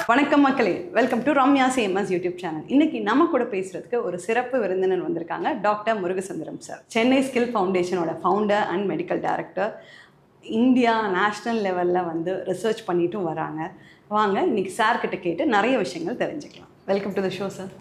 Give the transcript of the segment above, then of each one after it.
வணக்கம் மக்களே welcome to Ramya சேமஸ் யூடியூப் சேனல் இன்னைக்கு நம்ம கூட பேசுறதுக்கு ஒரு சிறப்பு விருந்தினர் வந்திருக்காங்க doctor Murugasundaram sir Chennai skill ஃபவுண்டேஷனோட founder and medical director India national level வந்து ரிசர்ச் பண்ணிட்டும் வராங்க வாங்க இன்னைக்கு சார் கிட்ட கேட்டு நிறைய விஷயங்கள் தெரிஞ்சுக்கலாம் welcome to the show sir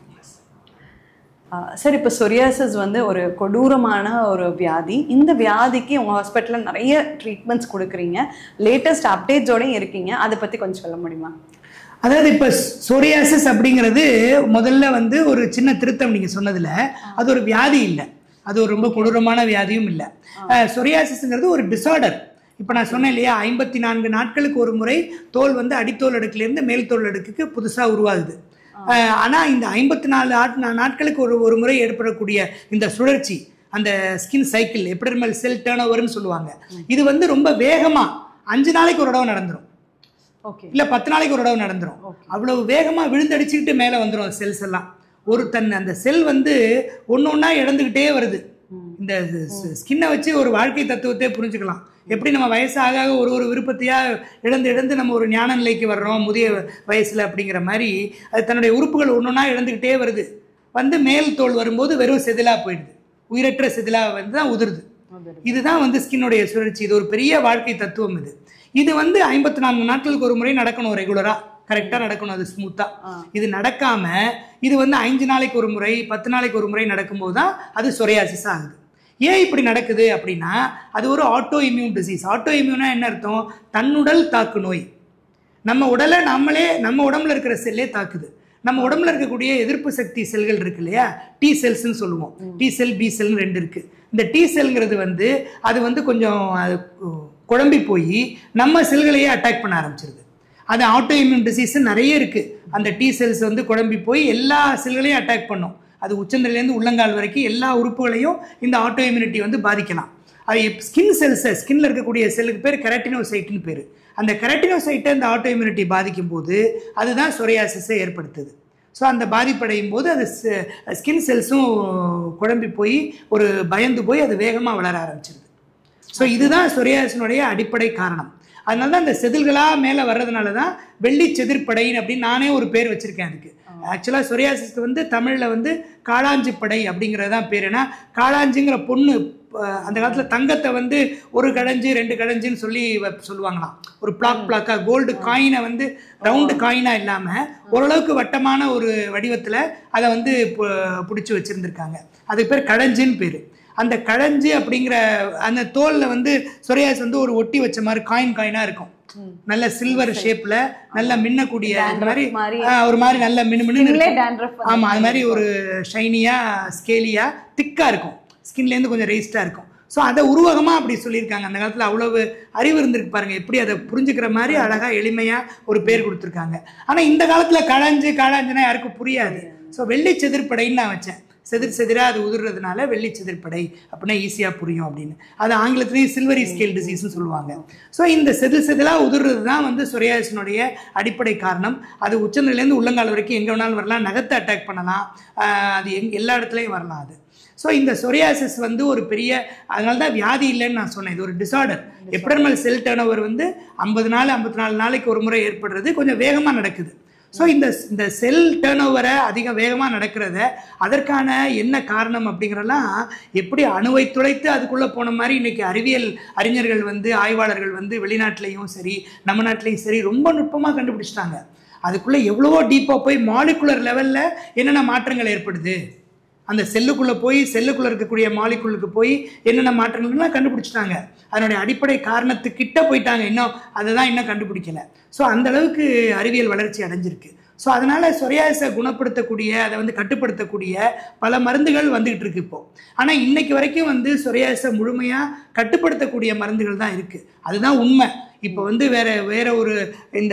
sir இப்போ சொரியாசிஸ் வந்து ஒரு கொடூரமான ஒரு வியாதி இந்த வியாதிக்கு உங்கள் ஹாஸ்பிட்டலில் நிறைய ட்ரீட்மெண்ட்ஸ் கொடுக்குறீங்க லேட்டஸ்ட் அப்டேட்ஸோடையும் இருக்கீங்க அதை பற்றி கொஞ்சம் சொல்ல முடியுமா அதாவது இப்போ சொரியாசிஸ் அப்படிங்கிறது முதல்ல வந்து ஒரு சின்ன திருத்தம் நீங்கள் சொன்னதில் அது ஒரு வியாதி இல்லை அது ஒரு ரொம்ப கொடூரமான வியாதியும் இல்லை சொரியாசிஸ்ங்கிறது ஒரு டிசார்டர் இப்போ நான் சொன்னேன் இல்லையா ஐம்பத்தி நான்கு நாட்களுக்கு ஒரு முறை தோல் வந்து அடித்தோல் அடுக்குலேருந்து மேல் தோல் அடுக்குக்கு புதுசாக உருவாகுது ஆனால் இந்த ஐம்பத்தி நாலு ஆட் நாட்களுக்கு ஒரு ஒரு முறை ஏற்படக்கூடிய இந்த சுழற்சி அந்த skin cycle epidermal cell turn ஓவர்னு சொல்லுவாங்க இது வந்து ரொம்ப வேகமாக அஞ்சு நாளைக்கு ஒரு தடவை நடந்துடும் ஓகே இல்ல பத்து நாளைக்கு ஒரு தடவை நடந்துரும் அவ்வளவு வேகமா விழுந்தடிச்சுக்கிட்டு மேல வந்துரும் செல்ஸ் எல்லாம் ஒரு தன் அந்த செல் வந்து ஒண்ணு ஒண்ணா இழந்துகிட்டே வருது இந்த ஸ்கின்னை வச்சு ஒரு வாழ்க்கை தத்துவத்தை புரிஞ்சுக்கலாம் எப்படி நம்ம வயசாக ஆக ஒரு ஒரு விருப்பத்தையா இழந்து இழந்து நம்ம ஒரு ஞான நிலைக்கு வர்றோம் முதிய வயசுல அப்படிங்கிற மாதிரி அது தன்னுடைய உறுப்புகள் ஒன்னொன்னா இழந்துகிட்டே வருது வந்து மேல் தோல் வரும்போது வெறும் செதிலா போயிடுது உயிரற்ற செதிலா வந்து தான் உதிருது இதுதான் வந்து ஸ்கின்னுடைய சுழற்சி இது ஒரு பெரிய வாழ்க்கை தத்துவம் இது இது வந்து ஐம்பத்தி நான்கு நாட்களுக்கு ஒரு முறை நடக்கணும் ரெகுலரா கரெக்டா நடக்கணும் அது ஸ்மூத்தா இது நடக்காம இது வந்து அஞ்சு நாளைக்கு ஒரு முறை பத்து நாளைக்கு ஒரு முறை நடக்கும்போது தான் அது சொரியாசிஸ் ஆகுது ஏன் இப்படி நடக்குது அப்படின்னா அது ஒரு ஆட்டோ இம்யூன் டிசீஸ் ஆட்டோ இம்யூனா என்ன அர்த்தம் தன்னுடல் தாக்கு நோய் நம்ம உடலை நம்மளே நம்ம உடம்புல இருக்கிற செல்லே தாக்குது நம்ம உடம்புல இருக்கக்கூடிய எதிர்ப்பு சக்தி செல்கள் இருக்கு இல்லையா டி செல்ஸ்னு சொல்லுவோம் டி செல் பி செல்னு ரெண்டு இருக்கு இந்த டி செல்ங்கிறது வந்து அது வந்து கொஞ்சம் அது குழம்பி போய் நம்ம செல்களையே அட்டாக் பண்ண ஆரம்பிச்சிருது அது ஆட்டோ இம்யூன் டிசீஸ் நிறைய இருக்கு அந்த டி செல்ஸ் வந்து குழம்பி போய் எல்லா செல்களையும் அட்டாக் பண்ணும் அது உச்சந்தலையிலேருந்து உள்ளங்கால் வரைக்கும் எல்லா உறுப்புகளையும் இந்த ஆட்டோ இம்யூனிட்டி வந்து பாதிக்கலாம் அது ஸ்கின் செல்ஸை ஸ்கின்ல இருக்கக்கூடிய செல்லுக்கு பேர் கெரட்டினோசைட்னு பேர் அந்த கெரட்டினோசைட்டை இந்த ஆட்டோ இம்யூனிட்டி பாதிக்கும் போது அதுதான் சொரியாசிஸை ஏற்படுத்துது ஸோ அந்த பாதிப்படையும் போது அது ஸ்கின் செல்ஸும் குழம்பி போய் ஒரு பயந்து போய் அது வேகமாக வளர ஆரம்பிச்சிருது ஸோ இதுதான் சொரியாசினுடைய அடிப்படை காரணம் அதனால தான் இந்த செதில்களாக மேலே வர்றதுனால தான் வெள்ளி செதிர்படைன்னு அப்படின்னு நானே ஒரு பேர் வச்சுருக்கேன் அதுக்கு ஆக்சுவலாக சொரியாசிஸ்க்கு வந்து தமிழில் வந்து காளாஞ்சி படை அப்படிங்கிறது தான் பேர் ஏன்னா காளாஞ்சிங்கிற பொண்ணு அந்த காலத்தில் தங்கத்தை வந்து ஒரு கடைஞ்சு ரெண்டு கடைஞ்சுன்னு சொல்லி சொல்லுவாங்களாம் ஒரு பிளாக் பிளாக்காக கோல்டு காயினை வந்து ரவுண்டு காயினாக இல்லாமல் ஓரளவுக்கு வட்டமான ஒரு வடிவத்தில் அதை வந்து பிடிச்சி வச்சுருந்துருக்காங்க அதுக்கு பேர் கடைஞ்சின்னு பேர் அந்த கடைஞ்சு அப்படிங்கிற அந்த தோலில் வந்து சொரியாஸ் வந்து ஒரு ஒட்டி வச்ச மாதிரி காயின் காயினாக இருக்கும் நல்ல சில்வர் ஷேப்ல நல்ல மின்னக்கூடிய இந்த மாதிரி ஒரு மாதிரி நல்ல மினு மின்னு ஆமா அது மாதிரி ஒரு ஷைனியா ஸ்கேலியா திக்கா இருக்கும் ஸ்கின்ல இருந்து கொஞ்சம் ரெய்ஸ்டா இருக்கும் ஸோ அதை உருவகமா அப்படி சொல்லியிருக்காங்க அந்த காலத்துல அவ்வளவு அறிவு இருந்திருக்கு பாருங்க எப்படி அதை புரிஞ்சுக்கிற மாதிரி அழகா எளிமையா ஒரு பேர் கொடுத்துருக்காங்க ஆனா இந்த காலத்துல களைஞ்சு காளாஞ்சுனா யாருக்கும் புரியாது ஸோ வெள்ளி செதிர்படைன்னு நான் வச்சேன் செதிர் செதிராக அது உதிர்றதுனால வெள்ளி செதிர்படை அப்படின்னா ஈஸியாக புரியும் அப்படின்னு அது ஆங்கிலத்திலையும் சில்வரி ஸ்கேல் டிசீஸ்னு சொல்லுவாங்க ஸோ இந்த செதில் செதிலாக உதிர்றது தான் வந்து சொரியாசினுடைய அடிப்படை காரணம் அது உச்சநிலையிலேருந்து உள்ளங்கால் வரைக்கும் எங்கே வேணாலும் வரலாம் நகத்தை அட்டாக் பண்ணலாம் அது எங் எல்லா இடத்துலையும் வரலாம் அது ஸோ இந்த சொரியாசிஸ் வந்து ஒரு பெரிய அதனால தான் வியாதி இல்லைன்னு நான் சொன்னேன் இது ஒரு disorder epidermal cell turn over வந்து ஐம்பது நாள் ஐம்பத்தி நாலு நாளைக்கு ஒரு முறை ஏற்படுறது கொஞ்சம் வேகமாக நடக்குது ஸோ இந்த இந்த செல் டேர்ன் ஓவரை அதிக வேகமாக நடக்கிறத அதற்கான என்ன காரணம் அப்படிங்கிறலாம் எப்படி அணுவை துளைத்து அதுக்குள்ளே போன மாதிரி இன்னைக்கு அறிவியல் அறிஞர்கள் வந்து ஆய்வாளர்கள் வந்து வெளிநாட்டிலையும் சரி நம்ம நாட்டிலையும் சரி ரொம்ப நுட்பமாக கண்டுபிடிச்சிட்டாங்க அதுக்குள்ளே எவ்வளவோ டீப்பாக போய் மாலிகுலர் லெவலில் என்னென்ன மாற்றங்கள் ஏற்படுது அந்த செல்லுக்குள்ளே போய் செல்லுக்குள்ளே இருக்கக்கூடிய மாலிகுலுக்கு போய் என்னென்ன மாற்றங்கள்லாம் கண்டுபிடிச்சிட்டாங்க அதனுடைய அடிப்படை காரணத்துக்கிட்ட போயிட்டாங்க இன்னும் அதை தான் இன்னும் கண்டுபிடிக்கல ஸோ அந்த அளவுக்கு அறிவியல் வளர்ச்சி அடைஞ்சிருக்கு ஸோ அதனால் சொரியாசை குணப்படுத்தக்கூடிய அதை வந்து கட்டுப்படுத்தக்கூடிய பல மருந்துகள் வந்துகிட்டு இருக்கு இப்போ ஆனால் இன்னைக்கு வரைக்கும் வந்து சொரியாசை முழுமையாக கட்டுப்படுத்தக்கூடிய மருந்துகள் தான் இருக்குது அதுதான் உண்மை இப்போ வந்து வேற வேற ஒரு இந்த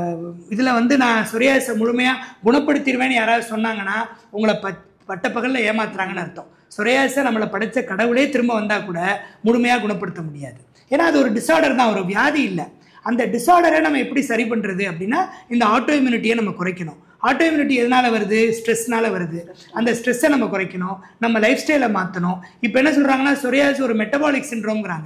இதில் வந்து நான் சொரியாசை முழுமையாக குணப்படுத்திடுவேன்னு யாராவது சொன்னாங்கன்னா உங்களை ப பட்டப்பகலில் ஏமாத்துறாங்கன்னு அர்த்தம் சொரியாசை நம்மளை படைத்த கடவுளே திரும்ப வந்தால் கூட முழுமையாக குணப்படுத்த முடியாது ஏன்னா அது ஒரு டிசார்டர் தான் ஒரு வியாதி இல்லை அந்த டிசார்டரை நம்ம எப்படி சரி பண்ணுறது அப்படின்னா இந்த ஆட்டோ இம்யூனிட்டியை நம்ம குறைக்கணும் ஆட்டோ இம்யூனிட்டி எதனால வருது ஸ்ட்ரெஸ்னால வருது அந்த ஸ்ட்ரெஸ்ஸை நம்ம குறைக்கணும் நம்ம லைஃப் ஸ்டைலை மாற்றணும் இப்போ என்ன சொல்கிறாங்கன்னா சொரியாஸ் ஒரு மெட்டபாலிக் சின்ட்ரோம்ங்கிறாங்க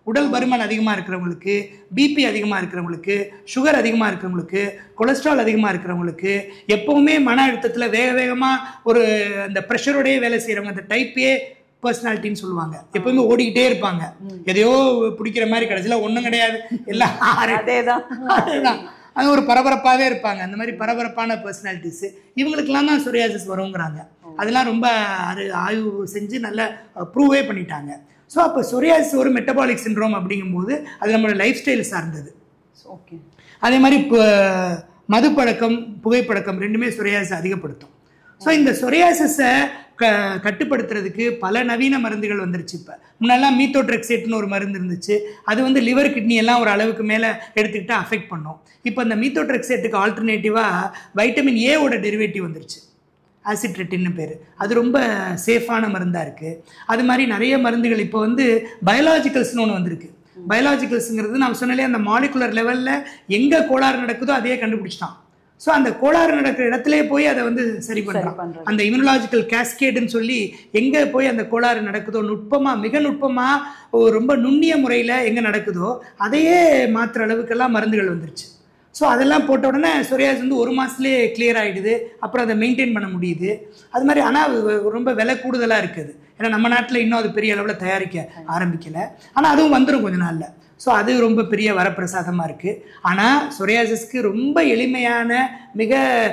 உடல் பருமன் அதிகமாக இருக்கிறவங்களுக்கு பிபி அதிகமாக இருக்கிறவங்களுக்கு சுகர் அதிகமாக இருக்கிறவங்களுக்கு கொலஸ்ட்ரால் அதிகமாக இருக்கிறவங்களுக்கு எப்பவுமே மன அழுத்தத்தில் வேக வேகமாக ஒரு அந்த ப்ரெஷரோடயே வேலை செய்கிறவங்க அந்த டைப் ஏ பர்சனாலிட்டின்னு சொல்லுவாங்க எப்பவுமே ஓடிக்கிட்டே இருப்பாங்க எதையோ பிடிக்கிற மாதிரி கடைசியில் ஒன்றும் கிடையாது எல்லாம் ஆறு- அதேதான் அதுதான் அது ஒரு பரபரப்பாகவே இருப்பாங்க அந்த மாதிரி பரபரப்பான பர்சனாலிட்டிஸ் இவங்களுக்கெல்லாம் தான் சொரியாசிஸ் வருங்கிறாங்க அதெல்லாம் ரொம்ப அறி ஆய்வு செஞ்சு நல்லா ப்ரூவே பண்ணிட்டாங்க ஸோ அப்போ சொரியாசிஸ் ஒரு மெட்டபாலிக் சிண்ட்ரோம் அப்படிங்கும்போது அது நம்மளோட லைஃப் ஸ்டைல் சார்ந்தது ஓகே அதே மாதிரி இப்போ மது பழக்கம் புகைப்பழக்கம் ரெண்டுமே சொரியாசிஸ் அதிகப்படுத்தும் ஸோ இந்த சொரியாசிஸை க கட்டுப்படுத்துறதுக்கு பல நவீன மருந்துகள் வந்துருச்சு இப்போ முன்னெல்லாம் மீத்தோட்ரெக்சேட்னு ஒரு மருந்து இருந்துச்சு அது வந்து லிவர் கிட்னி எல்லாம் ஒரு அளவுக்கு மேலே எடுத்துக்கிட்டு அஃபெக்ட் பண்ணும் இப்போ இந்த மீத்தோட்ரெக்சேட்டுக்கு ஆல்டர்னேட்டிவாக வைட்டமின் ஏவோட டெரிவேட்டிவ் வந்துருச்சு ஆசிட்ரெட்டின்னு பேர் அது ரொம்ப சேஃபான மருந்தாக இருக்குது அது மாதிரி நிறைய மருந்துகள் இப்போ வந்து பயாலாஜிக்கல்ஸ்னு ஒன்று வந்திருக்கு பயாலாஜிக்கல்ஸுங்கிறது நான் சொன்னாலே அந்த மாலிகுலர் லெவலில் எங்கே கோளாறு நடக்குதோ அதையே கண்டுபிடிச்சிட்டான் ஸோ அந்த கோளாறு நடக்கிற இடத்துலயே போய் அதை வந்து சரி பண்ணுறான் பண்றது. அந்த இம்யூனலாஜிக்கல் கேஸ்கேடுன்னு சொல்லி எங்கே போய் அந்த கோளாறு நடக்குதோ நுட்பமாக மிக நுட்பமாக ரொம்ப நுண்ணிய முறையில் எங்கே நடக்குதோ அதையே மாற்றுற அளவுக்கெல்லாம் மருந்துகள் வந்துருச்சு ஸோ அதெல்லாம் போட்ட உடனே சொரியாஸ் வந்து ஒரு மாதத்துலேயே கிளியர் ஆகிடுது அப்புறம் அதை மெயின்டைன் பண்ண முடியுது அது மாதிரி ஆனால் ரொம்ப விலை கூடுதலாக இருக்குது ஏன்னா நம்ம நாட்டில் இன்னும் அது பெரிய அளவில் தயாரிக்க ஆரம்பிக்கலை ஆனால் அதுவும் வந்துடும் கொஞ்ச நாளில் ஸோ அது ரொம்ப பெரிய வரப்பிரசாதமாக இருக்குது ஆனால் சொரியாசிஸ்க்கு ரொம்ப எளிமையான மிக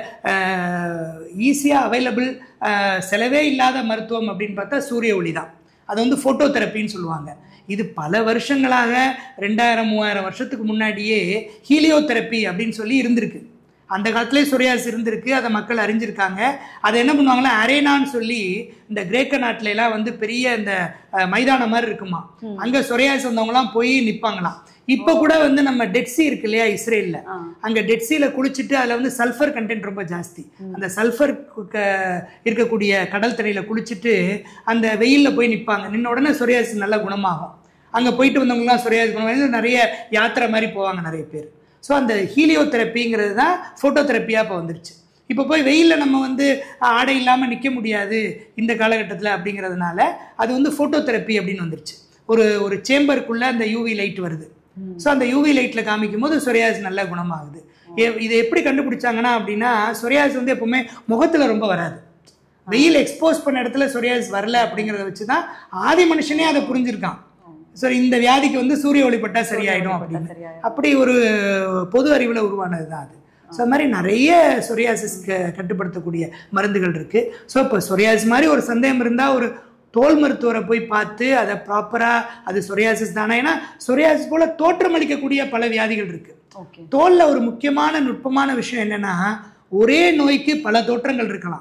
ஈஸியாக அவைலபிள் செலவே இல்லாத மருத்துவம் அப்படின்னு பார்த்தா சூரிய ஒளி தான் அது வந்து ஃபோட்டோ தெரப்பின்னு சொல்லுவாங்க இது பல வருஷங்களாக ரெண்டாயிரம் மூவாயிரம் வருஷத்துக்கு முன்னாடியே ஹீலியோதெரப்பி அப்படின்னு சொல்லி இருந்திருக்கு அந்த காலத்திலே சொரியாஸ் இருந்திருக்கு அதை மக்கள் அறிஞ்சிருக்காங்க அதை என்ன பண்ணுவாங்களா அரேனான்னு சொல்லி இந்த கிரேக்க நாட்டுல எல்லாம் வந்து பெரிய இந்த அஹ், மைதானம் மாதிரி இருக்குமா அங்க சொரியாஸ் வந்தவங்கலாம் போய் நிப்பாங்களாம் இப்போ கூட வந்து நம்ம டெட்சி இருக்கு இல்லையா இஸ்ரேல்ல ஆ. அங்க டெட்சியில குளிச்சுட்டு அதுல வந்து சல்ஃபர் கண்டென்ட் ரொம்ப ஜாஸ்தி அந்த சல்ஃபர் இருக்கக்கூடிய கடல் தண்ணியில குளிச்சுட்டு அந்த வெயில்ல போய் நிப்பாங்க நின்ன உடனே சொரியாசிஸ் நல்லா குணமாகும் அங்க போயிட்டு வந்தவங்கலாம் சொரியாசிஸ் குணமாகும் நிறைய யாத்திரை மாதிரி போவாங்க நிறைய பேர் ஸோ அந்த ஹீலியோ தெரப்பிங்கிறது தான் ஃபோட்டோ தெரப்பியாக இப்போ வந்துருச்சு இப்போ போய் வெயிலில் நம்ம வந்து ஆடை இல்லாமல் நிற்க முடியாது இந்த காலகட்டத்தில் அப்படிங்கிறதுனால அது வந்து ஃபோட்டோ தெரப்பி அப்படின்னு வந்துருச்சு ஒரு ஒரு சேம்பருக்குள்ளே அந்த யூவி லைட் வருது ஸோ அந்த யூவி லைட்டில் காமிக்கும் போது சொரியாஸ் நல்லா குணமாகுது எ- இதை எப்படி கண்டுபிடிச்சாங்கன்னா அப்படின்னா சொரியாஸ் வந்து எப்பவுமே முகத்தில் ரொம்ப வராது வெயில் எக்ஸ்போஸ் பண்ண இடத்துல சொரியாஸ் வரல அப்படிங்கிறத வச்சு தான் ஆதி மனுஷனே அதை புரிஞ்சிருக்கான் ஸோ இந்த வியாதிக்கு வந்து சூரிய ஒளிப்பட்டா சரியாயிடும் அப்படின்னு சரியாயிடும். அப்படி ஒரு பொது அறிவில் உருவானது தான் அது ஸோ அது மாதிரி நிறைய சொரியாசிஸ்க்கு கட்டுப்படுத்தக்கூடிய மருந்துகள் இருக்கு ஸோ இப்போ சொரியாசிஸ் மாதிரி ஒரு சந்தேகம் இருந்தால் ஒரு தோல் மருத்துவரை போய் பார்த்து அதை ப்ராப்பராக அது சொரியாசிஸ் தானே ஏன்னா சொரியாசிஸ் போல தோற்றமளிக்கக்கூடிய பல வியாதிகள் இருக்கு ஓகே தோல்ல ஒரு முக்கியமான நுட்பமான விஷயம் என்னன்னா ஒரே நோய்க்கு பல தோற்றங்கள் இருக்கலாம்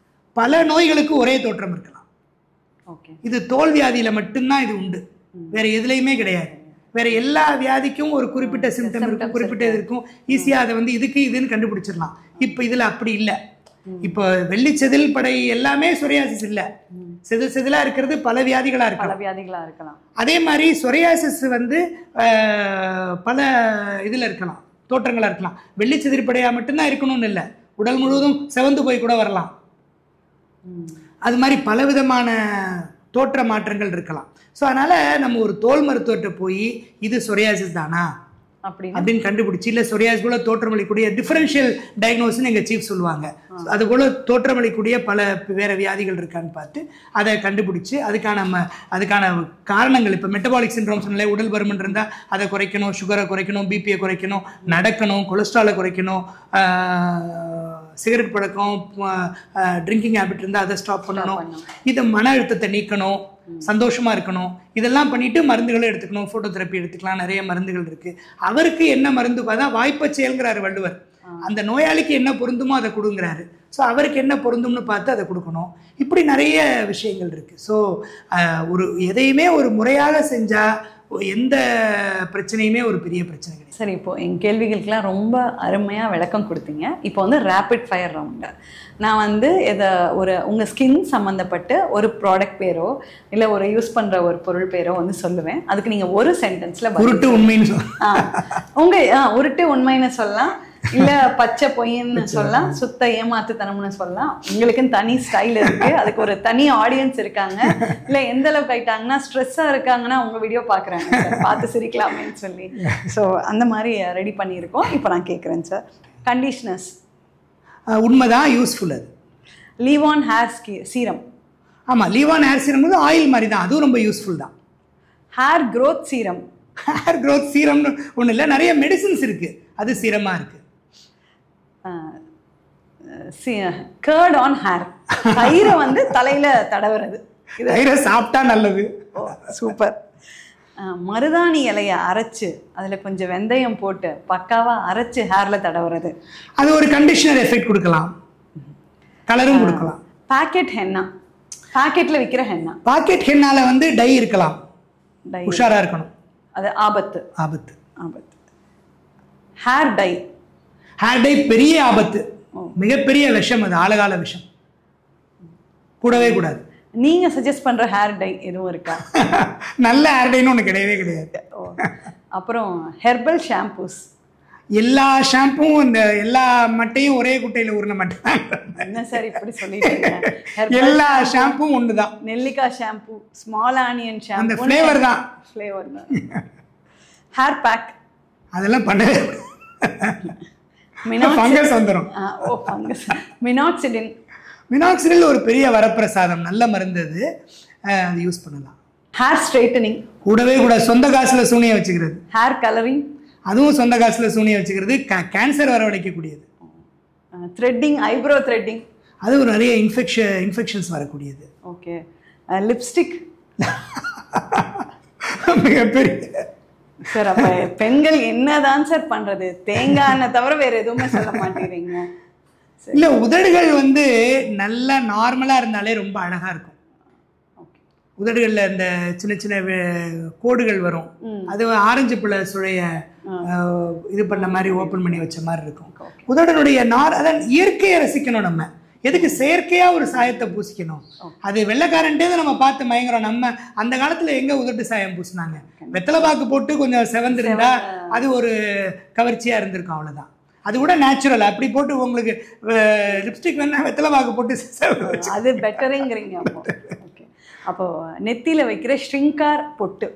பல நோய்களுக்கு ஒரே தோற்றம் இருக்கலாம் ஓகே இது தோல் வியாதியில மட்டும்தான் இது உண்டு வேற எதுலையுமே கிடையாது வேற எல்லா வியாதிக்கும் ஒரு குறிப்பிட்ட சிம்டம் இருக்கும் symptoms குறிப்பிட்ட இது இருக்கும் ஈஸியா அதை வந்து இதுக்கு இதுன்னு கண்டுபிடிச்சிடலாம் இப்போ இதுல அப்படி இல்லை இப்போ வெள்ளி செதில் படை எல்லாமே சொரியாசிஸ் இல்ல செதில் செதிலா இருக்கிறது பல வியாதிகளா பல இருக்கலாம் வியாதிகளா இருக்கலாம் அதே மாதிரி சொரியாசிஸ் வந்து ஆஹ், பல இதில் இருக்கலாம் தோற்றங்களாக இருக்கலாம் வெள்ளி செதிர்படையாக மட்டும்தான் இருக்கணும்னு இல்லை உடல் முழுவதும் செவந்து போய் கூட வரலாம் ம். அது மாதிரி பலவிதமான தோற்ற மாற்றங்கள் இருக்கலாம் ஸோ அதனால நம்ம ஒரு தோல் மருத்துவர்கிட்ட போய் இது சொரியாசிஸ் தானா அப்படின்னு அப்படின்னு கண்டுபிடிச்சி இல்லை சொரியாஸ் போல தோற்றமளிக்கூடிய டிஃபரன்ஷியல் டயக்னோஸ்னு எங்கள் சீஃப் சொல்லுவாங்க அது போல தோற்றமளிக்கூடிய பல வேற வியாதிகள் இருக்கான்னு பார்த்து அதை கண்டுபிடிச்சு அதுக்கான ம அதுக்கான காரணங்கள் இப்போ மெட்டபாலிக் சிண்ட்ரோம் சொன்னாலே உடல் பருமன் இருந்தால் அதை குறைக்கணும் சுகரை குறைக்கணும் பிபியை குறைக்கணும் நடக்கணும் கொலஸ்ட்ராலை குறைக்கணும் சிகரெட் பழக்கம் ட்ரிங்கிங் ஹேபிட் இருந்தால் அதை ஸ்டாப் பண்ணணும் பண்ணணும். இது மன அழுத்தத்தை நீக்கணும் சந்தோஷமா இருக்கணும் இதெல்லாம் பண்ணிட்டு மருந்துகளை எடுத்துக்கணும் போட்டோ தெரப்பி எடுத்துக்கலாம் நிறைய மருந்துகள் இருக்கு அவருக்கு என்ன மருந்து அதான் வாய்ப்பை செயல்கிறாரு வள்ளுவர் அந்த நோயாளிக்கு என்ன பொருந்துமோ அதை கொடுங்கிறாரு ஸோ அவருக்கு என்ன பொருந்தும்னு பார்த்து அதை கொடுக்கணும் இப்படி நிறைய விஷயங்கள் இருக்கு ஸோ ஒரு எதையுமே ஒரு முறையாக செஞ்சா எந்த பிரச்சனையுமே ஒரு பெரிய பிரச்சனை கிடையாது சரி இப்போ என் கேள்விகளுக்கெல்லாம் ரொம்ப அருமையாக விளக்கம் கொடுத்தீங்க இப்போ வந்து ரேபிட் ஃபயர் ரவுண்டு நான் வந்து இதை ஒரு உங்கள் ஸ்கின் சம்மந்தப்பட்டு ஒரு ப்ராடக்ட் பேரோ இல்லை ஒரு யூஸ் பண்ணுற ஒரு பொருள் பேரோ வந்து சொல்லுவேன் அதுக்கு நீங்கள் ஒரு சென்டென்ஸில் உருட்டு உண்மைன்னு சொல்ல உங்கள் உருட்டு உண்மைன்னு சொல்லலாம் இல்ல பச்சை பொய்ன்னு சொல்லலாம் சுத்த ஏமாத்துத்தனம்னு சொல்லலாம் உங்களுக்குன்னு தனி ஸ்டைல் இருக்கு அதுக்கு ஒரு தனி ஆடியன்ஸ் இருக்காங்க இல்ல எந்த அளவுக்கு ஆயிட்டாங்கன்னா ஸ்ட்ரெஸ்ஸா இருக்காங்கன்னா உங்க வீடியோ பாக்குறாங்க சார் பார்த்து சிரிக்கலாமேன்னு சொல்லி ஸோ அந்த மாதிரி ரெடி பண்ணியிருக்கோம் இப்போ நான் கேட்குறேன் சார் கண்டிஷனர்ஸ் அஹ் உண்மைதான் யூஸ்ஃபுல் அது லீவ் ஆன் ஹேர் ஸ்கி சீரம் ஆமாம் லீவான் ஹேர் சீரம் வந்து ஆயில் மாதிரி தான் அதுவும் ரொம்ப யூஸ்ஃபுல் தான் hair growth serum hair growth சீரம்னு ஒன்றும் இல்லை நிறைய மெடிசின்ஸ் இருக்குது அது சீரமாக இருக்குது கேர்ட் ஆன் ஹேர் தயிரை வந்து தலையில தடவுறது இது தயிரை சாப்பிட்டா நல்லது சூப்பர் மருதாணி இலைய அரைச்சு அதுல கொஞ்சம் வெந்தயம் போட்டு பக்காவா அரைச்சு ஹேர்ல தடவுறது அது ஒரு கண்டிஷனர் எஃபெக்ட் கொடுக்கலாம் கலரும் கொடுக்கலாம் பாக்கெட் ஹென்னா பாக்கெட்ல விக்கிற ஹென்னா பாக்கெட் ஹென்னால வந்து டை இருக்கலாம் டை உஷாரா இருக்கணும் அது ஆபத்து ஆபத்து ஆபத்து ஹேர் டை ஹேர் டை பெரிய ஆபத்து மிகப்பெரிய விஷம் அது ஆழகால விஷம் கூடவே கூடாது நீங்க சஜஸ்ட் பண்ற ஹேர் டை எதுவும் இருக்கா நல்ல ஹேர் டைன்னு ஒன்று கிடையவே கிடையாது ஓ. அப்புறம் ஹெர்பல் ஷாம்பூஸ் எல்லா ஷாம்பும் இந்த எல்லா மட்டையும் ஒரே குட்டையில ஊறின மட்டை என்ன சார் இப்படி சொல்லிட்டீங்க ஹெர்பல் எல்லா ஷாம்பும் ஒன்று தான் நெல்லிக்காய் ஷாம்பு ஸ்மால் ஆனியன் அந்த ஷாம்பு ஃப்ளேவர் தான் ஃப்ளேவர் தான் ஹேர் பேக் அதெல்லாம் பண்ணவே ஃபங்கஸ் வந்துடும் ஓ ஃபங்கஸ் மினாக்சிடின் மினாக்சிடில் ஒரு பெரிய வரப்பிரசாதம் நல்ல மருந்து அது அஹ், அது யூஸ் பண்ணலாம் ஹேர் ஸ்ட்ரைட்டனிங் கூடவே கூட சொந்த காசுல சூனியம் வச்சுக்கிறது ஹேர் கலரிங் அதுவும் சொந்த காசுல சூனியம் வச்சுக்கிறது கேன்சர் வரவழைக்கக்கூடியது த்ரெட்டிங் ஐப்ரோ த்ரெட்டிங் அது ஒரு நிறைய இன்ஃபெக்ஷன் இன்ஃபெக்ஷன்ஸ் வரக்கூடியது ஓகே லிப்ஸ்டிக் மிகப்பெரிய சார் அப்ப பெண்கள் என்னதான் சார் பண்றது தேங்காய் எண்ணெய் தவிர வேற எதுவுமே சொல்ல மாட்டேங்கிறீங்க இல்ல உதடுகள் வந்து நல்லா நார்மலா இருந்தாலே ரொம்ப அழகா இருக்கும் ஓகே உதடுகள்ல இந்த சின்ன சின்ன வே- கோடுகள் வரும் அது ஆரஞ்சு பழ சுழைய அஹ், இது பண்ண மாதிரி ஓபன் பண்ணி வச்ச மாதிரி இருக்கும் உதடனுடைய நார் அதான் இயற்கையை ரசிக்கணும் நம்ம எதுக்கு செயற்கையா ஒரு சாயத்தை பூசிக்கணும் அது வெள்ளைக்காரன்ட்டே தான் நம்ம பார்த்து மயங்குறோம் நம்ம அந்த காலத்துல எங்க உதட்டு சாயம் பூசினாங்க வெத்தலை பாக்கு போட்டு கொஞ்சம் செவந்திருந்தா அது ஒரு கவர்ச்சியா இருந்திருக்கும் அவ்வளவுதான் அது கூட நேச்சுரல் அப்படி போட்டு உங்களுக்கு லிப்ஸ்டிக் வேணா வெத்தலை பாக்கு போட்டு செவ- அது பெட்டருங்கிறீங்க அப்போ ஓகே அப்போ நெத்தியில வைக்கிற ஷ்ரிங்கார் பொட்டு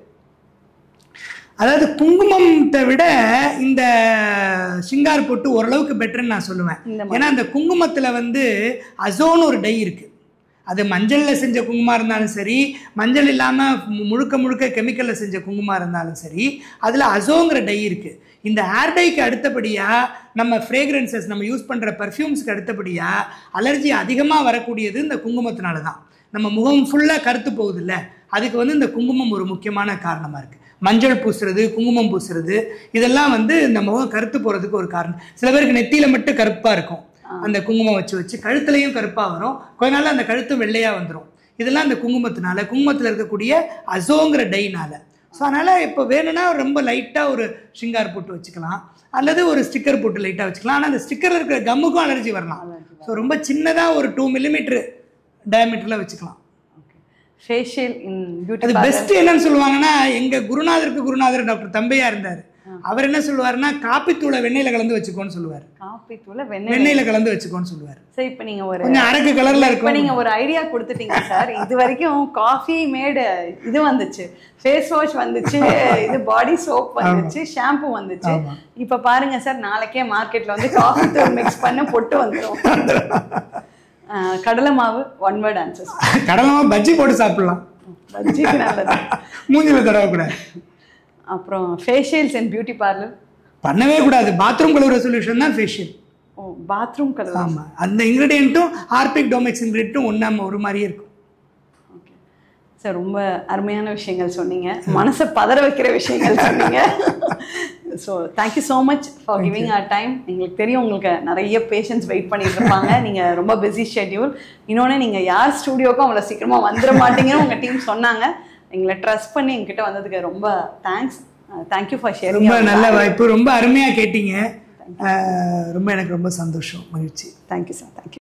அதாவது குங்குமத்தை விட இந்த சிங்கார் போட்டு ஓரளவுக்கு பெட்டர்னு நான் சொல்லுவேன் இந்த ஏன்னா அந்த குங்குமத்துல வந்து அசோன்னு ஒரு டை இருக்கு அது மஞ்சள்ல செஞ்ச குங்குமம் இருந்தாலும் சரி மஞ்சள் இல்லாம மு- முழுக்க முழுக்க கெமிக்கல்ல செஞ்ச குங்குமம் இருந்தாலும் சரி அதுல அசோங்கிற டை இருக்கு இந்த ஹேர் டைக்கு அடுத்தபடியா நம்ம ஃப்ரேக்ரன்சஸ் நம்ம யூஸ் பண்ற பர்ஃப்யூம்ஸ்க்கு அடுத்தபடியா அலர்ஜி அதிகமா வரக்கூடியது இந்த குங்குமத்தினால தான் நம்ம முகம் ஃபுல்லா கருத்து போகுதுல்ல அதுக்கு வந்து இந்த குங்குமம் ஒரு முக்கியமான காரணமா இருக்கு மஞ்சள் பூசுறது குங்குமம் பூசுறது இதெல்லாம் வந்து இந்த முகம் கருத்து போறதுக்கு ஒரு காரணம் சில பேருக்கு நெத்தியில மட்டும் கருப்பா இருக்கும் அந்த குங்குமம் வச்சு வச்சு கழுத்துலையும் கருப்பா வரும் கொஞ்ச நாள்ல அந்த கழுத்தும் வெள்ளையா வந்துடும் இதெல்லாம் அந்த குங்குமத்தினால குங்குமத்துல இருக்கக்கூடிய அசோங்கிற டைனால ஸோ அதனால இப்போ வேணும்னா ரொம்ப லைட்டா ஒரு ஷிங்கார் போட்டு வச்சுக்கலாம் அல்லது ஒரு ஸ்டிக்கர் போட்டு லைட்டா வச்சுக்கலாம் ஆனா அந்த ஸ்டிக்கர்ல இருக்கிற கம்முக்கும் அலர்ஜி வரலாம் ஸோ ரொம்ப சின்னதா ஒரு டூ மில்லிமீட்டர் டயமீட்டர்ல வச்சுக்கலாம் ஃபேஷியல் இன் பியூட்டி அது பெஸ்ட் என்னன்னு சொல்லுவாங்கன்னா எங்க குருநாதருக்கு குருநாதர் டாக்டர் தம்பையா இருந்தார் அவர் என்ன சொல்லுவாருன்னா காப்பித்தூளை வெண்ணெயில கலந்து வச்சுக்கோன்னு சொல்லுவார் காப்பி தூள வெண்ணெய் வெண்ணெயில கலந்து வச்சுக்கோன்னு சொல்லுவார் சார் இப்போ நீங்க ஒரு கொஞ்சம் அரக்கு கலர்ல இப்ப இருக்கும் நீங்க ஒரு ஐடியா கொடுத்துட்டீங்க சார் இது வரைக்கும் காஃபி மேடு இது வந்துச்சு ஃபேஸ் வாஷ் வந்துச்சு இது பாடி சோப் வந்துச்சு ஷாம்பு வந்துச்சு இப்ப பாருங்க சார் நாளைக்கே மார்க்கெட்ல வந்து காஃபி தூள் மிக்ஸ் பண்ண பொட்டு வந்துடும் கடலை மாவு ஒன் வேர்ட் ஆன்சர்ஸ் கடலமா பஜ்ஜி போட்டு சாப்பிடலாம் பஜ்ஜிக்கு நல்லது மூஞ்சில தடவக்கூடாது அப்புறம் ஃபேஷியல்ஸ் அண்ட் பியூட்டி பார்லர் பண்ணவே கூடாது பாத்ரூம் கழுவுற சொல்யூஷன் தான் ஃபேஷியல் ஓ பாத்ரூம் கலர் ஆமா அந்த இன்கிரீடியன்ட்டும் ஹார்பிக் டோமெக்ஸ் இன்கிரீடியன்ட்டும் ஒன்றாம ஒரு மாதிரியே இருக்கும் ஓகே சார் ரொம்ப அருமையான விஷயங்கள் சொன்னீங்க மனசை பதற வைக்கிற விஷயங்கள் சொன்னீங்க so thank you so much for giving our time எங்களுக்கு தெரியும் உங்களுக்கு நிறைய பேஷண்ட்ஸ் வெயிட் பண்ணிட்டு இருப்பாங்க நீங்கள் ரொம்ப பிஸி ஷெட்யூல் இன்னொன்று நீங்கள் யார் ஸ்டூடியோக்கும் அவ்வளோ சீக்கிரமாக வந்துட மாட்டீங்கன்னு உங்கள் டீம் சொன்னாங்க எங்களை ட்ரஸ்ட் பண்ணி எங்ககிட்ட வந்ததுக்கு ரொம்ப தேங்க்ஸ் தேங்க்யூ ஃபார் ஷேரிங் ரொம்ப நல்ல வாய்ப்பு ரொம்ப அருமையா கேட்டீங்க அஹ் ரொம்ப எனக்கு ரொம்ப சந்தோஷம் மகிழ்ச்சி தேங்க்யூ சார் தேங்க்யூ